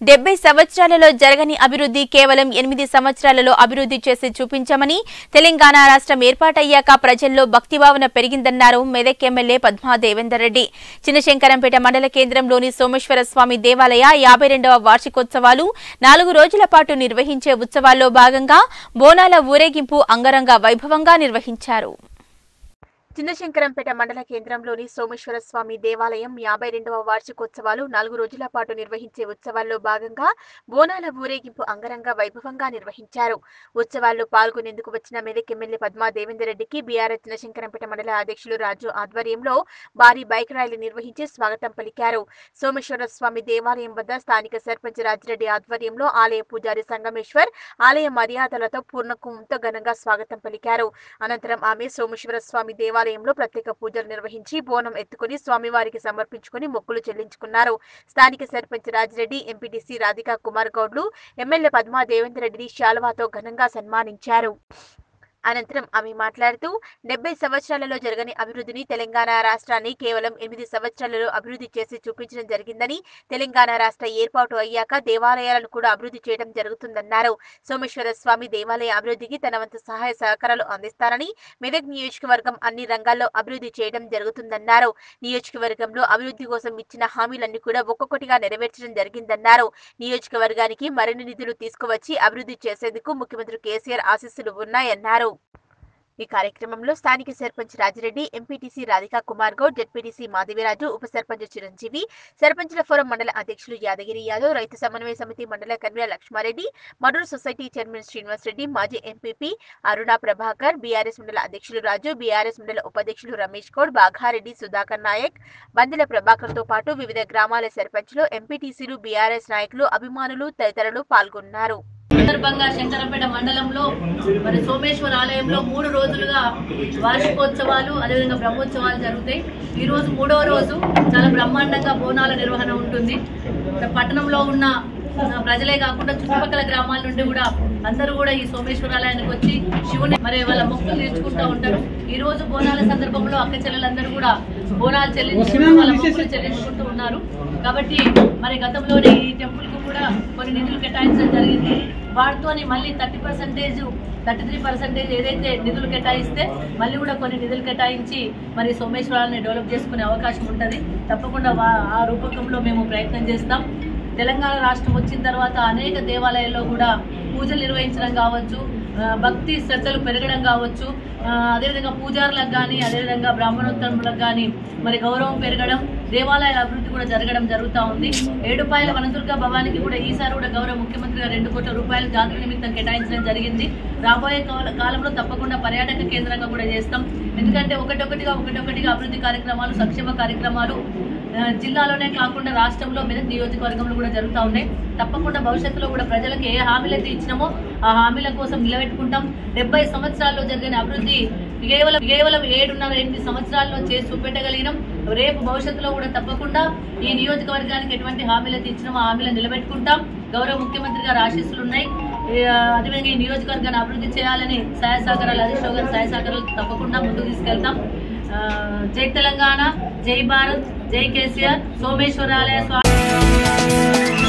డెబ్బై సంవత్సరాలలో జరగని అభివృద్ధి కేవలం ఎనిమిది సంవత్సరాలలో అభివృద్ధి చేసి చూపించామని తెలంగాణ రాష్ట్రం ఏర్పాటయ్యాక ప్రజల్లో భక్తిభావన పెరిగిందన్నారు మెదక్ ఎమ్మెల్యే పద్మా దేవేందర్ రెడ్డి చిన్నశంకరంపేట మండల కేంద్రంలోని సోమేశ్వర స్వామి దేవాలయ యాభై రెండవ వార్షికోత్సవాలు నాలుగు రోజుల పాటు నిర్వహించే ఉత్సవాల్లో భాగంగా బోనాల ఊరేగింపు అంగరంగ వైభవంగా నిర్వహించారు చిన్నశంకరంపేట మండల కేంద్రంలోని సోమేశ్వర స్వామి దేవాలయం యాభై రెండవ వార్షికోత్సవాలు నాలుగు రోజుల పాటు నిర్వహించే ఉత్సవాల్లో భాగంగా బోనాల ఊరేగింపు అంగరంగ వైభవంగా నిర్వహించారు ఉత్సవాల్లో పాల్గొనేందుకు వచ్చిన మెదక్ ఎమ్మెల్యే పద్మా దేవేందర్ రెడ్డికి బీఆర్ఎస్ చిన్నశంకరంపేట మండల అధ్యక్షులు రాజు ఆధ్వర్యంలో భారీ బైక్ ర్యాలీ నిర్వహించి స్వాగతం పలికారు సోమేశ్వర స్వామి దేవాలయం వద్ద స్థానిక సర్పంచ్ రాజిరెడ్డి ఆధ్వర్యంలో ఆలయ పూజారి సంగమేశ్వర్ ఆలయ మర్యాదలతో పూర్ణకుంభంతో ఘనంగా స్వాగతం పలికారు అనంతరం ఆమె సోమేశ్వర స్వామి దేవాలయంలో ప్రత్యేక పూజలు నిర్వహించి బోనం ఎత్తుకుని స్వామివారికి సమర్పించుకుని మొక్కులు చెల్లించుకున్నారు స్థానిక సర్పంచ్ రాజిరెడ్డి ఎంపీటీసీ రాధికా కుమార్ గౌడ్లు ఎమ్మెల్యే పద్మా దేవేందర్ రెడ్డిని శాలువాతో ఘనంగా సన్మానించారు అనంతరం ఆమె మాట్లాడుతూ డెబ్బై సంవత్సరాలలో జరగని అభివృద్ధిని తెలంగాణ రాష్ట్రాన్ని కేవలం ఎనిమిది సంవత్సరాలలో అభివృద్ధి చేసి చూపించడం జరిగిందని తెలంగాణ రాష్ట్ర ఏర్పాటు అయ్యాక దేవాలయాలను కూడా అభివృద్ధి చేయడం జరుగుతుందన్నారు సోమేశ్వర స్వామి దేవాలయ అభివృద్ధికి తన వంతు సహాయ సహకారాలు అందిస్తారని మెదక్ నియోజకవర్గం అన్ని రంగాల్లో అభివృద్ధి చేయడం జరుగుతుందన్నారు నియోజకవర్గంలో అభివృద్ధి కోసం ఇచ్చిన హామీలన్నీ కూడా ఒక్కొక్కటిగా నెరవేర్చడం జరిగిందన్నారు నియోజకవర్గానికి మరిన్ని నిధులు తీసుకువచ్చి అభివృద్ధి చేసేందుకు ముఖ్యమంత్రి కేసీఆర్ ఆశీస్సులు ఉన్నాయన్నారు ఈ కార్యక్రమంలో స్థానిక సర్పంచ్ రాజిరెడ్డి ఎంపీటీసీ రాధికా కుమార్ గౌడ్ జడ్పీటీసీ మాధవిరాజు ఉప సర్పంచ్ చిరంజీవి సర్పంచుల ఫోరం మండల అధ్యక్షులు యాదగిరి యాదవ్ రైతు సమన్వయ సమితి మండల convener Laxmareddy Maduru society chairman Srinivas Reddy మాజీ ఎంపీపీ అరుణ ప్రభాకర్ బీఆర్ఎస్ మండల అధ్యక్షులు రాజు బీఆర్ఎస్ మండల ఉపాధ్యక్షులు రమేష్ గౌడ్ బాఘారెడ్డి సుధాకర్ నాయక్ బందెల ప్రభాకర్ తో పాటు వివిధ గ్రామాల సర్పంచ్లు ఎంపీటీసీలు బీఆర్ఎస్ నాయకులు అభిమానులు తదితరులు పాల్గొన్నారు సందర్భంగా శంకరంపేట మండలంలో మరి సోమేశ్వర ఆలయంలో మూడు రోజులుగా వార్షికోత్సవాలు అదేవిధంగా బ్రహ్మోత్సవాలు జరుగుతాయి ఈ రోజు మూడవ రోజు చాలా బ్రహ్మాండంగా బోనాల నిర్వహణ ఉంటుంది ఇక్కడ పట్టణంలో ఉన్న ఆ, ప్రజలే కాకుండా చుట్టుపక్కల గ్రామాల నుండి కూడా అందరూ కూడా ఈ సోమేశ్వర ఆలయానికి వచ్చి శివుని మరి వాళ్ళ మొక్కులు తీర్చుకుంటూ ఉంటారు ఈ రోజు బోనాల సందర్భంలో అక్క చెల్లెలందరూ కూడా బోనాలు చెల్లించుకుంటూ వాళ్ళ మొక్కులు చెల్లించుకుంటూ ఉన్నారు కాబట్టి మరి గతంలోనే ఈ టెంపుల్ కు కూడా కొన్ని నిధులు కేటాయించడం జరిగింది వాటితోని మళ్ళీ thirty percentage thirty three percentage ఏదైతే నిధులు కేటాయిస్తే మళ్ళీ కూడా కొన్ని నిధులు కేటాయించి మరి సోమేశ్వరాన్ని డెవలప్ చేసుకునే అవకాశం ఉంటుంది తప్పకుండా వా- ఆ రూపకంలో మేము ప్రయత్నం చేస్తాం తెలంగాణ రాష్ట్రం వచ్చిన తర్వాత అనేక దేవాలయాల్లో కూడా పూజలు నిర్వహించడం కావచ్చు ఆ, భక్తి శ్రద్ధలు పెరగడం కావచ్చు ఆ, అదేవిధంగా పూజారులకు కానీ అదేవిధంగా బ్రాహ్మణోత్తములకు కానీ మరి గౌరవం పెరగడం దేవాలయాల అభివృద్ధి కూడా జరగడం జరుగుతూ ఉంది ఏడుపాయల వనదుర్గ భవానికి కూడా ఈసారి కూడా గౌరవ ముఖ్యమంత్రి గారు రెండు కోట్ల రూపాయలు జాతర నిమిత్తం కేటాయించడం జరిగింది రాబోయే కాల- కాలంలో తప్పకుండా పర్యాటక కేంద్రంగా కూడా చేస్తాం ఎందుకంటే ఒకటొకటిగా ఒకటొకటిగా అభివృద్ధి కార్యక్రమాలు సంక్షేమ కార్యక్రమాలు ఆ, జిల్లాలోనే కాకుండా రాష్ట్రంలో మెదక్ నియోజకవర్గంలో కూడా జరుగుతూ ఉన్నాయి తప్పకుండా భవిష్యత్తులో కూడా ప్రజలకు ఏ హామీలు అయితే ఇచ్చినామో ఆ హామీల కోసం నిలబెట్టుకుంటాం డెబ్బై సంవత్సరాల్లో జరిగిన అభివృద్ధి కేవలం కేవలం ఏడున్నర ఎనిమిది సంవత్సరాల్లో చేసి చూపెట్టగలిగినాం రేపు భవిష్యత్తులో కూడా తప్పకుండా ఈ నియోజకవర్గానికి ఎటువంటి హామీలు అయితే ఇచ్చినామో ఆ హామీలను నిలబెట్టుకుంటాం గౌరవ ముఖ్యమంత్రి గారు ఆశీస్సులు ఉన్నాయి ఈ, ఆ, అదేవిధంగా ఈ నియోజకవర్గాన్ని అభివృద్ధి చేయాలని సహాయ సహకారాలు హరీష్ రావు గారి సహాయ సహకారాలు తప్పకుండా ముందుకు తీసుకెళ్తాం ఆ, జై తెలంగాణ జై భారత్ జై కేసీఆర్ సోమేశ్వరాలయ స్వామి